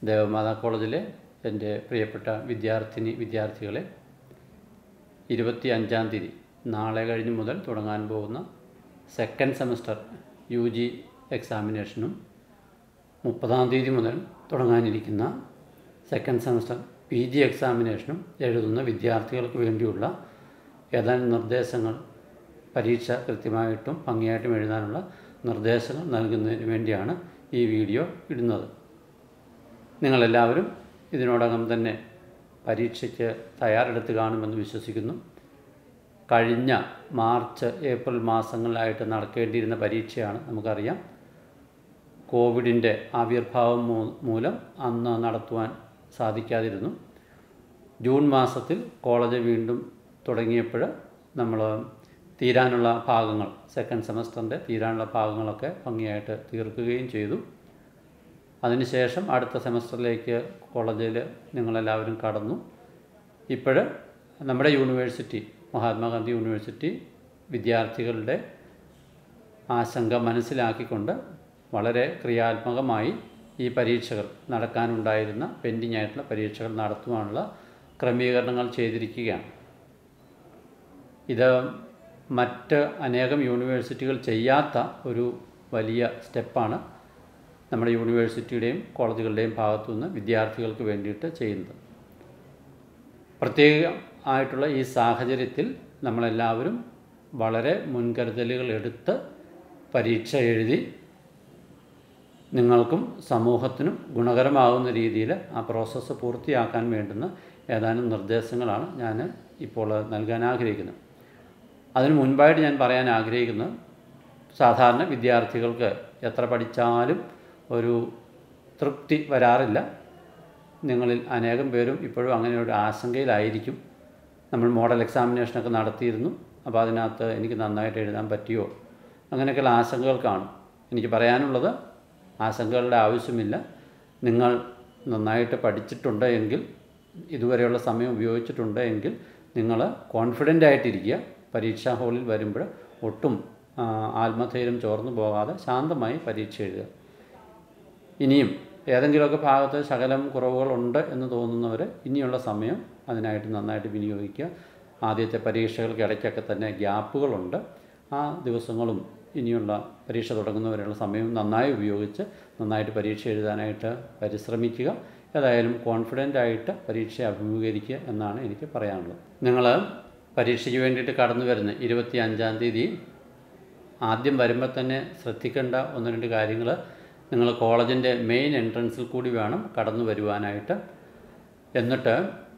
ദേവമാതാ കോളേജിലെ എൻ്റെ പ്രിയപ്പെട്ട വിദ്യാർത്ഥിനി വിദ്യാർത്ഥികളെ ഇരുപത്തി അഞ്ചാം തീയതി നാളെ കഴിഞ്ഞ് മുതൽ തുടങ്ങാൻ പോകുന്ന സെക്കൻഡ് സെമസ്റ്റർ യു ജി എക്സാമിനേഷനും മുപ്പതാം തീയതി മുതൽ തുടങ്ങാനിരിക്കുന്ന സെക്കൻഡ് സെമസ്റ്റർ പി ജി എക്സാമിനേഷനും എഴുതുന്ന വിദ്യാർത്ഥികൾക്ക് വേണ്ടിയുള്ള ഏതാനും നിർദ്ദേശങ്ങൾ പരീക്ഷ കൃത്യമായിട്ടും ഭംഗിയായിട്ടും എഴുതാനുള്ള നിർദ്ദേശങ്ങൾ നൽകുന്നതിന് വേണ്ടിയാണ് ഈ വീഡിയോ ഇടുന്നത് നിങ്ങളെല്ലാവരും ഇതിനോടകം തന്നെ പരീക്ഷയ്ക്ക് തയ്യാറെടുത്ത് കാണുമെന്ന് വിശ്വസിക്കുന്നു കഴിഞ്ഞ മാർച്ച് ഏപ്രിൽ മാസങ്ങളിലായിട്ട് നടക്കേണ്ടിയിരുന്ന പരീക്ഷയാണ് നമുക്കറിയാം കോവിഡിൻ്റെ ആവിർഭാവം മൂ- മൂലം അന്ന് നടത്തുവാൻ സാധിക്കാതിരുന്നു ജൂൺ മാസത്തിൽ കോളേജ് വീണ്ടും തുടങ്ങിയപ്പോൾ നമ്മൾ തീരാനുള്ള ഭാഗങ്ങൾ സെക്കൻഡ് സെമസ്റ്ററിൻ്റെ തീരാനുള്ള ഭാഗങ്ങളൊക്കെ ഭംഗിയായിട്ട് തീർക്കുകയും ചെയ്തു അതിനുശേഷം അടുത്ത സെമസ്റ്ററിലേക്ക് കോളേജിൽ നിങ്ങളെല്ലാവരും കടന്നു ഇപ്പോൾ നമ്മുടെ യൂണിവേഴ്സിറ്റി മഹാത്മാഗാന്ധി യൂണിവേഴ്സിറ്റി വിദ്യാർത്ഥികളുടെ ആശങ്ക മനസ്സിലാക്കിക്കൊണ്ട് വളരെ ക്രിയാത്മകമായി ഈ പരീക്ഷകൾ നടക്കാനുണ്ടായിരുന്ന പെൻഡിങ് ആയിട്ടുള്ള പരീക്ഷകൾ നടത്തുവാനുള്ള ക്രമീകരണങ്ങൾ ചെയ്തിരിക്കുകയാണ് ഇത് മറ്റ് അനേകം യൂണിവേഴ്സിറ്റികൾ ചെയ്യാത്ത ഒരു വലിയ സ്റ്റെപ്പാണ് നമ്മുടെ യൂണിവേഴ്സിറ്റിയുടെയും കോളേജുകളുടെയും ഭാഗത്തുനിന്ന് വിദ്യാർത്ഥികൾക്ക് വേണ്ടിയിട്ട് ചെയ്യുന്നത് പ്രത്യേക ആയിട്ടുള്ള ഈ സാഹചര്യത്തിൽ നമ്മളെല്ലാവരും വളരെ മുൻകരുതലുകൾ എടുത്ത് പരീക്ഷ എഴുതി നിങ്ങൾക്കും സമൂഹത്തിനും ഗുണകരമാകുന്ന രീതിയിൽ ആ പ്രോസസ്സ് പൂർത്തിയാക്കാൻ വേണ്ടുന്ന ഏതാനും നിർദ്ദേശങ്ങളാണ് ഞാൻ ഇപ്പോൾ നൽകാൻ ആഗ്രഹിക്കുന്നത് അതിനു മുൻപായിട്ട് ഞാൻ പറയാൻ ആഗ്രഹിക്കുന്നത് സാധാരണ വിദ്യാർത്ഥികൾക്ക് എത്ര പഠിച്ചാലും ഒരു തൃപ്തി വരാറില്ല നിങ്ങളിൽ അനേകം പേരും ഇപ്പോഴും അങ്ങനെ ഒരു ആശങ്കയിലായിരിക്കും നമ്മൾ മോഡൽ എക്സാമിനേഷനൊക്കെ നടത്തിയിരുന്നു അപ്പോൾ അതിനകത്ത് എനിക്ക് നന്നായിട്ട് എഴുതാൻ പറ്റിയോ അങ്ങനെയൊക്കെയുള്ള ആശങ്കകൾ കാണും എനിക്ക് പറയാനുള്ളത് ആശങ്കകളുടെ ആവശ്യമില്ല നിങ്ങൾ നന്നായിട്ട് പഠിച്ചിട്ടുണ്ട് എങ്കിൽ ഇതുവരെയുള്ള സമയം ഉപയോഗിച്ചിട്ടുണ്ട് എങ്കിൽ നിങ്ങൾ കോൺഫിഡൻ്റ് ആയിട്ടിരിക്കുക പരീക്ഷാ ഹാളിൽ വരുമ്പോൾ ഒട്ടും ആ, ആത്മധൈര്യം ചോർന്നു പോകാതെ ശാന്തമായി പരീക്ഷ എഴുതുക ഇനിയും ഏതെങ്കിലുമൊക്കെ ഭാഗത്ത് ശകലം കുറവുകളുണ്ട് എന്ന് തോന്നുന്നവർ ഇനിയുള്ള സമയം അതിനായിട്ട് നന്നായിട്ട് വിനിയോഗിക്കുക ആദ്യത്തെ പരീക്ഷകൾക്ക് ഇടയ്ക്കൊക്കെ തന്നെ ഗ്യാപ്പുകളുണ്ട് ആ ദിവസങ്ങളും ഇനിയുള്ള പരീക്ഷ തുടങ്ങുന്നവരെയുള്ള സമയം നന്നായി ഉപയോഗിച്ച് നന്നായിട്ട് പരീക്ഷ എഴുതാനായിട്ട് പരിശ്രമിക്കുക ഏതായാലും കോൺഫിഡൻ്റ് ആയിട്ട് പരീക്ഷ അഭിമുഖീകരിക്കുക എന്നാണ് എനിക്ക് പറയാനുള്ളത് നിങ്ങൾ പരീക്ഷയ്ക്ക് വേണ്ടിയിട്ട് കടന്നു വരുന്ന ഇരുപത്തി അഞ്ചാം തീയതി ആദ്യം വരുമ്പോൾ തന്നെ ശ്രദ്ധിക്കേണ്ട ഒന്ന് രണ്ട് കാര്യങ്ങൾ നിങ്ങൾ കോളേജിൻ്റെ മെയിൻ എൻട്രൻസിൽ കൂടി വേണം കടന്നു വരുവാനായിട്ട് എന്നിട്ട്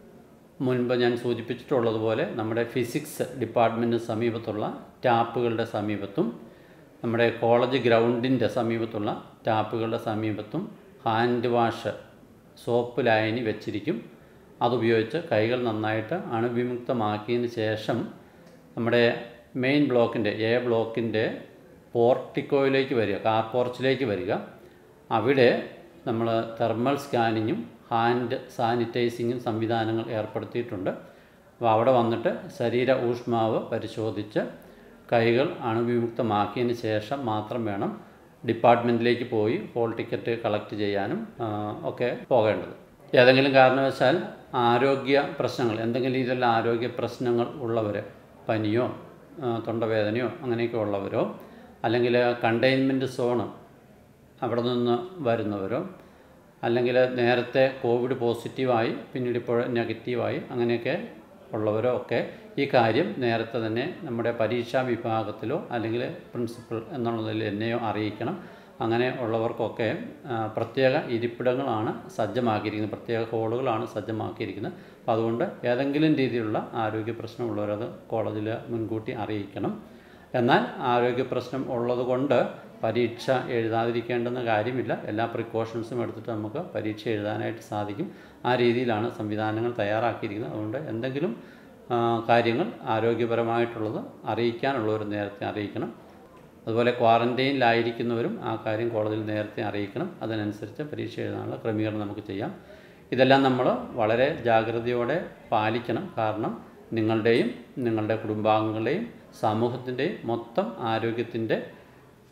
മുൻപ് ഞാൻ സൂചിപ്പിച്ചിട്ടുള്ളതുപോലെ നമ്മുടെ ഫിസിക്സ് ഡിപ്പാർട്ട്മെൻറ്റിന് സമീപത്തുള്ള ടാപ്പുകളുടെ സമീപത്തും നമ്മുടെ കോളേജ് ഗ്രൗണ്ടിൻ്റെ സമീപത്തുള്ള ടാപ്പുകളുടെ സമീപത്തും ഹാൻഡ് വാഷ് സോപ്പ് ലായനി വെച്ചിരിക്കും അതുപയോഗിച്ച് കൈകൾ നന്നായിട്ട് അണുവിമുക്തമാക്കിയതിന് ശേഷം നമ്മുടെ മെയിൻ ബ്ലോക്കിൻ്റെ എ ബ്ലോക്കിൻ്റെ പോർട്ടിക്കോയിലേക്ക് വരിക കാർ പോർച്ചിലേക്ക് വരിക അവിടെ നമ്മൾ തെർമൽ സ്കാനിങ്ങും ഹാൻഡ് സാനിറ്റൈസിങ്ങും സംവിധാനങ്ങൾ ഏർപ്പെടുത്തിയിട്ടുണ്ട് അപ്പോൾ അവിടെ വന്നിട്ട് ശരീര ഊഷ്മാവ് പരിശോധിച്ച് കൈകൾ അണുവിമുക്തമാക്കിയതിന് ശേഷം മാത്രം വേണം ഡിപ്പാർട്ട്മെൻറ്റിലേക്ക് പോയി ഹോൾ ടിക്കറ്റ് കളക്ട് ചെയ്യാനും ആ, ഒക്കെ പോകേണ്ടത് ഏതെങ്കിലും കാരണവശാൽ ആരോഗ്യ പ്രശ്നങ്ങൾ എന്തെങ്കിലും രീതിയിലുള്ള ആരോഗ്യ പ്രശ്നങ്ങൾ ഉള്ളവർ പനിയോ ആ, തൊണ്ടവേദനയോ അങ്ങനെയൊക്കെ ഉള്ളവരോ അല്ലെങ്കിൽ കണ്ടെയ്ൻമെൻറ്റ് സോണ് അവിടെ നിന്ന് വരുന്നവരോ അല്ലെങ്കിൽ നേരത്തെ കോവിഡ് പോസിറ്റീവായി പിന്നീട് ഇപ്പോൾ നെഗറ്റീവായി അങ്ങനെയൊക്കെ ഉള്ളവരോ ഒക്കെ ഈ കാര്യം നേരത്തെ തന്നെ നമ്മുടെ പരീക്ഷാ വിഭാഗത്തിലോ അല്ലെങ്കിൽ പ്രിൻസിപ്പൽ എന്നുള്ളതിൽ എന്നെയോ അറിയിക്കണം അങ്ങനെ ഉള്ളവർക്കൊക്കെ ആ, പ്രത്യേക ഇരിപ്പിടങ്ങളാണ് സജ്ജമാക്കിയിരിക്കുന്നത് പ്രത്യേക ഹോളുകളാണ് സജ്ജമാക്കിയിരിക്കുന്നത് അപ്പോൾ അതുകൊണ്ട് ഏതെങ്കിലും രീതിയിലുള്ള ആരോഗ്യ പ്രശ്നമുള്ളവരത് കോളേജിൽ മുൻകൂട്ടി അറിയിക്കണം എന്നാൽ ആരോഗ്യ പ്രശ്നം ഉള്ളതുകൊണ്ട് പരീക്ഷ എഴുതാതിരിക്കേണ്ടെന്ന കാര്യമില്ല എല്ലാ പ്രിക്കോഷൻസും എടുത്തിട്ട് നമുക്ക് പരീക്ഷ എഴുതാനായിട്ട് സാധിക്കും ആ രീതിയിലാണ് സംവിധാനങ്ങൾ തയ്യാറാക്കിയിരിക്കുന്നത് അതുകൊണ്ട് എന്തെങ്കിലും ആ, കാര്യങ്ങൾ ആരോഗ്യപരമായിട്ടുള്ളത് അറിയിക്കാനുള്ളവർ നേരത്തെ അറിയിക്കണം അതുപോലെ ക്വാറൻറ്റൈനിലായിരിക്കുന്നവരും ആ കാര്യം കോളേജിൽ നേരത്തെ അറിയിക്കണം അതിനനുസരിച്ച് പരീക്ഷ എഴുതാനുള്ള ക്രമീകരണം നമുക്ക് ചെയ്യാം ഇതെല്ലാം നമ്മൾ വളരെ ജാഗ്രതയോടെ പാലിക്കണം കാരണം നിങ്ങളുടെയും നിങ്ങളുടെ കുടുംബാംഗങ്ങളുടെയും സമൂഹത്തിൻ്റെയും മൊത്തം ആരോഗ്യത്തിൻ്റെ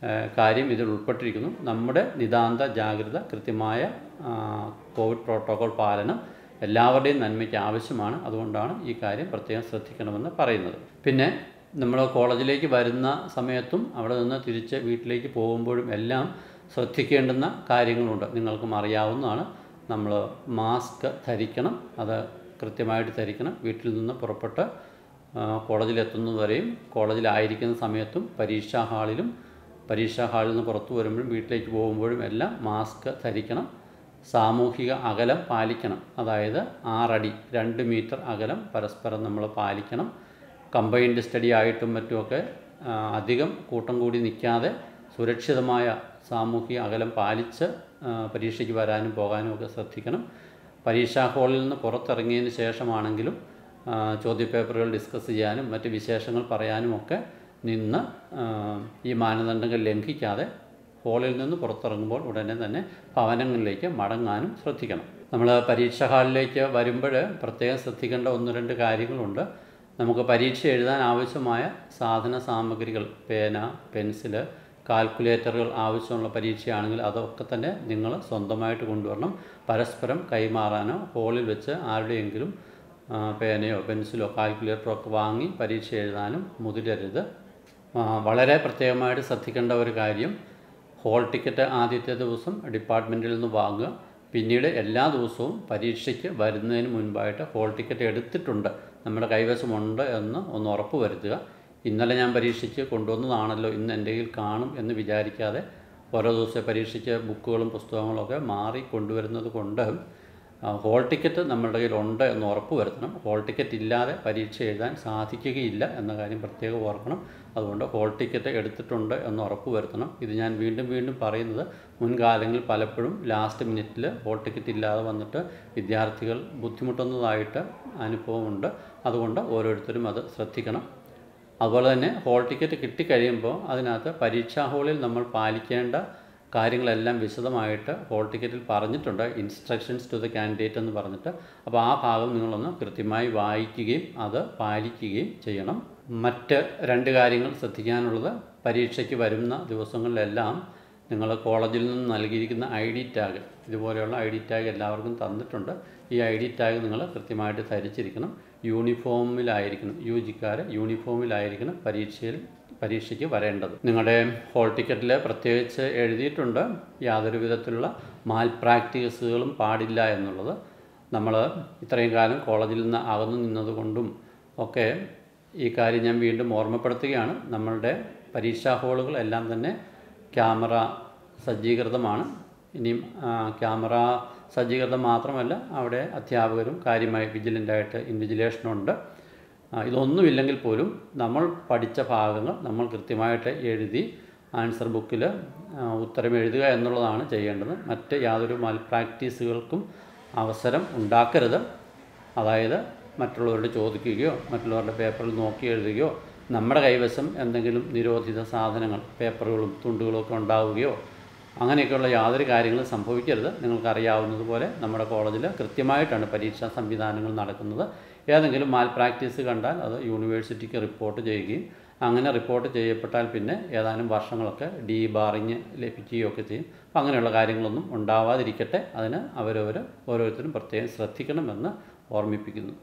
ഏഹ്, കാര്യം ഇതിൽ ഉൾപ്പെട്ടിരിക്കുന്നു നമ്മുടെ നിതാന്ത ജാഗ്രത കൃത്യമായ ആ, കോവിഡ് പ്രോട്ടോകോൾ പാലനം എല്ലാവരുടെയും നന്മയ്ക്ക് ആവശ്യമാണ് അതുകൊണ്ടാണ് ഈ കാര്യം പ്രത്യേകം ശ്രദ്ധിക്കണമെന്ന് പറയുന്നത് പിന്നെ നമ്മൾ കോളേജിലേക്ക് വരുന്ന സമയത്തും അവിടെ നിന്ന് തിരിച്ച് വീട്ടിലേക്ക് പോകുമ്പോഴും എല്ലാം ശ്രദ്ധിക്കേണ്ടുന്ന കാര്യങ്ങളുണ്ട് നിങ്ങൾക്കും അറിയാവുന്നതാണ് നമ്മൾ മാസ്ക് ധരിക്കണം അത് കൃത്യമായിട്ട് ധരിക്കണം വീട്ടിൽ നിന്ന് പുറപ്പെട്ട് ആ, കോളേജിലെത്തുന്നതുവരെയും കോളേജിലായിരിക്കുന്ന സമയത്തും പരീക്ഷാ ഹാളിലും പരീക്ഷാ ഹാളിൽ നിന്ന് പുറത്തു വരുമ്പോഴും വീട്ടിലേക്ക് പോകുമ്പോഴും എല്ലാം മാസ്ക് ധരിക്കണം സാമൂഹിക അകലം പാലിക്കണം അതായത് ആറടി രണ്ട് മീറ്റർ അകലം പരസ്പരം നമ്മൾ പാലിക്കണം കമ്പൈൻഡ് സ്റ്റഡി ആയിട്ടും മറ്റുമൊക്കെ ആ, അധികം കൂട്ടം കൂടി നിൽക്കാതെ സുരക്ഷിതമായ സാമൂഹിക അകലം പാലിച്ച് ആ, പരീക്ഷയ്ക്ക് വരാനും പോകാനും ഒക്കെ ശ്രദ്ധിക്കണം പരീക്ഷാ ഹാളിൽ നിന്ന് പുറത്തിറങ്ങിയതിന് ശേഷമാണെങ്കിലും ആ, ചോദ്യപേപ്പറുകൾ ഡിസ്കസ് ചെയ്യാനും മറ്റ് വിശേഷങ്ങൾ പറയാനും ഒക്കെ നിന്ന് ആ, ഈ മാനദണ്ഡങ്ങൾ ലംഘിക്കാതെ ഹാളിൽ നിന്ന് പുറത്തിറങ്ങുമ്പോൾ ഉടനെ തന്നെ ഭവനങ്ങളിലേക്ക് മടങ്ങാനും ശ്രദ്ധിക്കണം നമ്മൾ പരീക്ഷാ ഹാളിലേക്ക് വരുമ്പോൾ പ്രത്യേകം ശ്രദ്ധിക്കേണ്ട ഒന്ന് രണ്ട് കാര്യങ്ങളുണ്ട് നമുക്ക് പരീക്ഷ എഴുതാൻ ആവശ്യമായ സാധന സാമഗ്രികൾ പേന പെൻസില് കാൽക്കുലേറ്ററുകൾ ആവശ്യമുള്ള പരീക്ഷയാണെങ്കിൽ അതൊക്കെ തന്നെ നിങ്ങൾ സ്വന്തമായിട്ട് കൊണ്ടുവരണം പരസ്പരം കൈമാറാനോ ഹാളിൽ വെച്ച് ആരുടെയെങ്കിലും ആ, പേനയോ പെൻസിലോ കാൽക്കുലേറ്ററോ ഒക്കെ വാങ്ങി പരീക്ഷ എഴുതാനും മുതിരരുത് ആ, വളരെ പ്രത്യേകമായിട്ട് ശ്രദ്ധിക്കേണ്ട ഒരു കാര്യം ഹോൾ ടിക്കറ്റ് ആദ്യത്തെ ദിവസം ഡിപ്പാർട്ട്മെൻറ്റിൽ നിന്ന് വാങ്ങുക പിന്നീട് എല്ലാ ദിവസവും പരീക്ഷയ്ക്ക് വരുന്നതിന് മുൻപായിട്ട് ഹോൾ ടിക്കറ്റ് എടുത്തിട്ടുണ്ട് നമ്മുടെ കൈവശമുണ്ട് എന്ന് ഒന്ന് ഉറപ്പ് വരുത്തുക ഇന്നലെ ഞാൻ പരീക്ഷയ്ക്ക് കൊണ്ടുവന്നതാണല്ലോ ഇന്ന് എൻ്റെ കയ്യിൽ കാണും എന്ന് വിചാരിക്കാതെ ഓരോ ദിവസത്തെ പരീക്ഷയ്ക്ക് ബുക്കുകളും പുസ്തകങ്ങളും ഒക്കെ മാറി കൊണ്ടുവരുന്നത് കൊണ്ട് ആ, ഹോൾ ടിക്കറ്റ് നമ്മുടെ കയ്യിൽ ഉണ്ട് എന്ന് ഉറപ്പ് വരുത്തണം ഹോൾ ടിക്കറ്റ് ഇല്ലാതെ പരീക്ഷ എഴുതാൻ സാധിക്കുകയില്ല എന്ന കാര്യം പ്രത്യേകം ഓർക്കണം അതുകൊണ്ട് ഹോൾ ടിക്കറ്റ് എടുത്തിട്ടുണ്ട് എന്ന് ഉറപ്പ് വരുത്തണം ഇത് ഞാൻ വീണ്ടും വീണ്ടും പറയുന്നത് മുൻകാലങ്ങളിൽ പലപ്പോഴും ലാസ്റ്റ് മിനിറ്റിൽ ഹോൾ ടിക്കറ്റ് ഇല്ലാതെ വന്നിട്ട് വിദ്യാർത്ഥികൾ ബുദ്ധിമുട്ടുന്നതായിട്ട് അനുഭവമുണ്ട് അതുകൊണ്ട് ഓരോരുത്തരും അത് ശ്രദ്ധിക്കണം അതുപോലെ തന്നെ ഹോൾ ടിക്കറ്റ് കിട്ടിക്കഴിയുമ്പോൾ അതിനകത്ത് പരീക്ഷാ ഹാളിൽ നമ്മൾ പാലിക്കേണ്ട കാര്യങ്ങളെല്ലാം വിശദമായിട്ട് ഹോൾ ടിക്കറ്റിൽ പറഞ്ഞിട്ടുണ്ട് ഇൻസ്ട്രക്ഷൻസ് ടു ദ കാൻഡിഡേറ്റ് എന്ന് പറഞ്ഞിട്ട് അപ്പോൾ ആ ഭാഗം നിങ്ങളൊന്ന് കൃത്യമായി വായിക്കുകയും അത് പാലിക്കുകയും ചെയ്യണം മറ്റ് രണ്ട് കാര്യങ്ങൾ ശ്രദ്ധിക്കാനുള്ളത് പരീക്ഷയ്ക്ക് വരുന്ന ദിവസങ്ങളിലെല്ലാം നിങ്ങൾ കോളേജിൽ നിന്ന് നൽകിയിരിക്കുന്ന ഐ ഡി ടാഗ് ഇതുപോലെയുള്ള ഐ ഡി ടാഗ് എല്ലാവർക്കും തന്നിട്ടുണ്ട് ഈ ഐ ഡി ടാഗ് നിങ്ങൾ കൃത്യമായിട്ട് ധരിച്ചിരിക്കണം യൂണിഫോമിലായിരിക്കണം യു ജിക്കാർ യൂണിഫോമിലായിരിക്കണം പരീക്ഷയിൽ പരീക്ഷയ്ക്ക് വരേണ്ടത് നിങ്ങളുടെ ഹോൾ ടിക്കറ്റിൽ പ്രത്യേകിച്ച് എഴുതിയിട്ടുണ്ട് യാതൊരു വിധത്തിലുള്ള മാൽ പ്രാക്ടീസുകളും പാടില്ല എന്നുള്ളത് നമ്മൾ ഇത്രയും കാലം കോളേജിൽ നിന്ന് അകന്നു നിന്നതുകൊണ്ടും ഒക്കെ ഈ കാര്യം ഞാൻ വീണ്ടും ഓർമ്മപ്പെടുത്തുകയാണ് നമ്മളുടെ പരീക്ഷാ ഹാളുകൾ എല്ലാം തന്നെ ക്യാമറ സജ്ജീകൃതമാണ് ഇനിയും ആ, ക്യാമറ സജ്ജീകൃതം മാത്രമല്ല അവിടെ അധ്യാപകരും കാര്യമായി വിജിലൻ്റായിട്ട് ഇൻവിജിലേഷനുണ്ട് ആ, ഇതൊന്നുമില്ലെങ്കിൽ പോലും നമ്മൾ പഠിച്ച ഭാഗങ്ങൾ നമ്മൾ കൃത്യമായിട്ട് എഴുതി ആൻസർ ബുക്കിൽ ഉത്തരം എഴുതുക എന്നുള്ളതാണ് ചെയ്യേണ്ടത് മറ്റ് യാതൊരു മൽ പ്രാക്ടീസുകൾക്കും അവസരം ഉണ്ടാക്കരുത് അതായത് മറ്റുള്ളവരോട് ചോദിക്കുകയോ മറ്റുള്ളവരുടെ പേപ്പറിൽ നോക്കി എഴുതുകയോ നമ്മുടെ കൈവശം എന്തെങ്കിലും നിരോധിത സാധനങ്ങൾ പേപ്പറുകളും തുണ്ടുകളും ഒക്കെ ഉണ്ടാവുകയോ അങ്ങനെയൊക്കെയുള്ള യാതൊരു കാര്യങ്ങളും സംഭവിക്കരുത് നിങ്ങൾക്കറിയാവുന്നതുപോലെ നമ്മുടെ കോളേജിൽ കൃത്യമായിട്ടാണ് പരീക്ഷാ സംവിധാനങ്ങൾ നടക്കുന്നത് ഏതെങ്കിലും മാൽ പ്രാക്ടീസ് കണ്ടാൽ അത് യൂണിവേഴ്സിറ്റിക്ക് റിപ്പോർട്ട് ചെയ്യുകയും അങ്ങനെ റിപ്പോർട്ട് ചെയ്യപ്പെട്ടാൽ പിന്നെ ഏതാനും വർഷങ്ങളൊക്കെ ഡി ബാറിങ് ലഭിക്കുകയൊക്കെ ചെയ്യും അപ്പം അങ്ങനെയുള്ള കാര്യങ്ങളൊന്നും ഉണ്ടാവാതിരിക്കട്ടെ അതിന് അവരവർ ഓരോരുത്തരും പ്രത്യേകം ശ്രദ്ധിക്കണമെന്ന് ഓർമ്മിപ്പിക്കുന്നു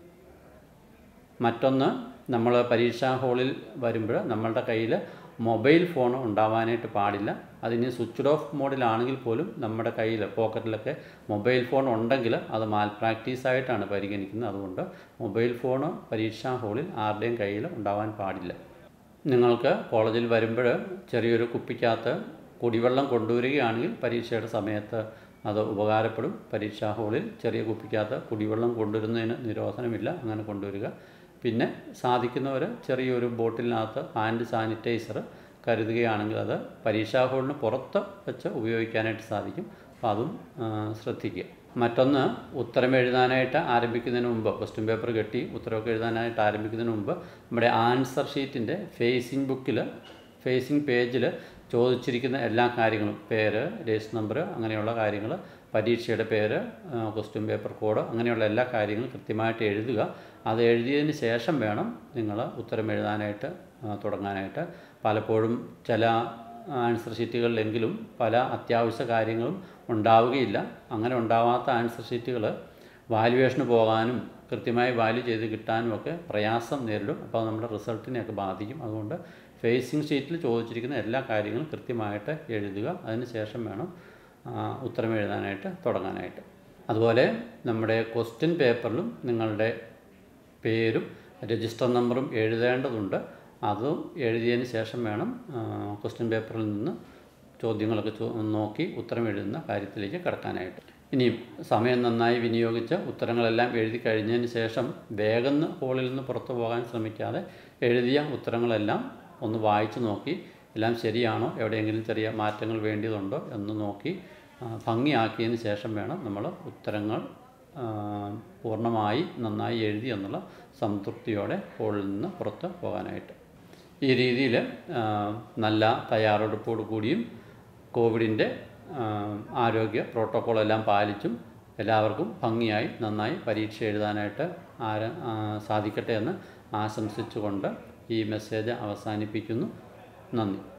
മറ്റൊന്ന് നമ്മൾ പരീക്ഷാ ഹാളിൽ വരുമ്പോൾ നമ്മളുടെ കയ്യിൽ മൊബൈൽ ഫോൺ ഉണ്ടാവാനായിട്ട് പാടില്ല അതിന് സ്വിച്ച്ഡ് ഓഫ് മോഡിലാണെങ്കിൽ പോലും നമ്മുടെ കയ്യിൽ പോക്കറ്റിലൊക്കെ മൊബൈൽ ഫോൺ ഉണ്ടെങ്കിൽ അത് മാൽ പ്രാക്ടീസ് ആയിട്ടാണ് പരിഗണിക്കുന്നത് അതുകൊണ്ട് മൊബൈൽ ഫോൺ പരീക്ഷാ ഹാളിൽ ആരുടെയും കയ്യിൽ ഉണ്ടാവാൻ പാടില്ല നിങ്ങൾക്ക് കോളേജിൽ വരുമ്പോൾ ചെറിയൊരു കുപ്പിക്കകത്ത് കുടിവെള്ളം കൊണ്ടുവരികയാണെങ്കിൽ പരീക്ഷയുടെ സമയത്ത് അത് ഉപകാരപ്പെടും പരീക്ഷാ ഹാളിൽ ചെറിയ കുപ്പിക്കകത്ത് കുടിവെള്ളം കൊണ്ടുവരുന്നതിന് നിരോധനമില്ല അങ്ങനെ കൊണ്ടുവരിക പിന്നെ സാധിക്കുന്നവർ ചെറിയൊരു ബോട്ടിലിനകത്ത് ഹാൻഡ് സാനിറ്റൈസർ കരുതുകയാണെങ്കിൽ അത് പരീക്ഷാ ഹാളിന് പുറത്ത് വെച്ച് ഉപയോഗിക്കാനായിട്ട് സാധിക്കും അപ്പോൾ അതും ആ, ശ്രദ്ധിക്കുക മറ്റൊന്ന് ഉത്തരം എഴുതാനായിട്ട് ആരംഭിക്കുന്നതിന് മുമ്പ് ക്വസ്റ്റ്യൻ പേപ്പർ കെട്ടി ഉത്തരവൊക്കെ എഴുതാനായിട്ട് ആരംഭിക്കുന്നതിന് മുമ്പ് നമ്മുടെ ആൻസർ ഷീറ്റിൻ്റെ ഫേസിംഗ് ബുക്കിൽ ഫേസിംഗ് പേജിൽ ചോദിച്ചിരിക്കുന്ന എല്ലാ കാര്യങ്ങളും പേര് രജിസ്റ്റർ നമ്പർ അങ്ങനെയുള്ള കാര്യങ്ങൾ പരീക്ഷയുടെ പേര് ക്വസ്റ്റ്യൻ പേപ്പർ കോഡ് അങ്ങനെയുള്ള എല്ലാ കാര്യങ്ങളും കൃത്യമായിട്ട് എഴുതുക അത് എഴുതിയതിന് ശേഷം വേണം നിങ്ങൾ ഉത്തരം എഴുതാനായിട്ട് ആ, തുടങ്ങാനായിട്ട് പലപ്പോഴും ചില ആൻസർ ഷീറ്റുകളിലെങ്കിലും പല അത്യാവശ്യ കാര്യങ്ങളും ഉണ്ടാവുകയില്ല അങ്ങനെ ഉണ്ടാവാത്ത ആൻസർ ഷീറ്റുകൾ വാല്യുവേഷന് പോകാനും കൃത്യമായി വാല്യൂ ചെയ്ത് കിട്ടാനും ഒക്കെ പ്രയാസം നേരിടും അപ്പോൾ അത് നമ്മുടെ റിസൾട്ടിനെയൊക്കെ ബാധിക്കും അതുകൊണ്ട് ഫേസിംഗ് ഷീറ്റിൽ ചോദിച്ചിരിക്കുന്ന എല്ലാ കാര്യങ്ങളും കൃത്യമായിട്ട് എഴുതുക അതിന് ശേഷം വേണം ആ, ഉത്തരം എഴുതാനായിട്ട് തുടങ്ങാനായിട്ട് അതുപോലെ നമ്മുടെ ക്വസ്റ്റ്യൻ പേപ്പറിലും നിങ്ങളുടെ പേരും രജിസ്റ്റർ നമ്പറും എഴുതേണ്ടതുണ്ട് അതും എഴുതിയതിന് ശേഷം വേണം ക്വസ്റ്റ്യൻ പേപ്പറിൽ നിന്ന് ചോദ്യങ്ങളൊക്കെ ചോ നോക്കി ഉത്തരം എഴുതുന്ന കാര്യത്തിലേക്ക് കടക്കാനായിട്ട് ഇനിയും സമയം നന്നായി വിനിയോഗിച്ച് ഉത്തരങ്ങളെല്ലാം എഴുതി കഴിഞ്ഞതിന് ശേഷം വേഗം ഹോളിൽ നിന്ന് പുറത്തു പോകാൻ ശ്രമിക്കാതെ എഴുതിയ ഉത്തരങ്ങളെല്ലാം ഒന്ന് വായിച്ചു നോക്കി എല്ലാം ശരിയാണോ എവിടെയെങ്കിലും ചെറിയ മാറ്റങ്ങൾ വേണ്ടിയതുണ്ടോ എന്ന് നോക്കി ആ, ഭംഗിയാക്കിയതിന് ശേഷം വേണം നമ്മൾ ഉത്തരങ്ങൾ ആ, പൂർണ്ണമായി നന്നായി എഴുതി എന്നുള്ള സംതൃപ്തിയോടെ ഹോളിൽ നിന്ന് പുറത്ത് പോകാനായിട്ട് ഈ രീതിയിൽ നല്ല തയ്യാറെടുപ്പോടു കൂടിയും കോവിഡിൻ്റെ ആരോഗ്യ പ്രോട്ടോക്കോളെല്ലാം പാലിച്ചും എല്ലാവർക്കും ഭംഗിയായി നന്നായി പരീക്ഷ എഴുതാനായിട്ട് ആര ആ, സാധിക്കട്ടെ എന്ന് ആശംസിച്ചുകൊണ്ട് ഈ മെസ്സേജ് അവസാനിപ്പിക്കുന്നു നന്ദി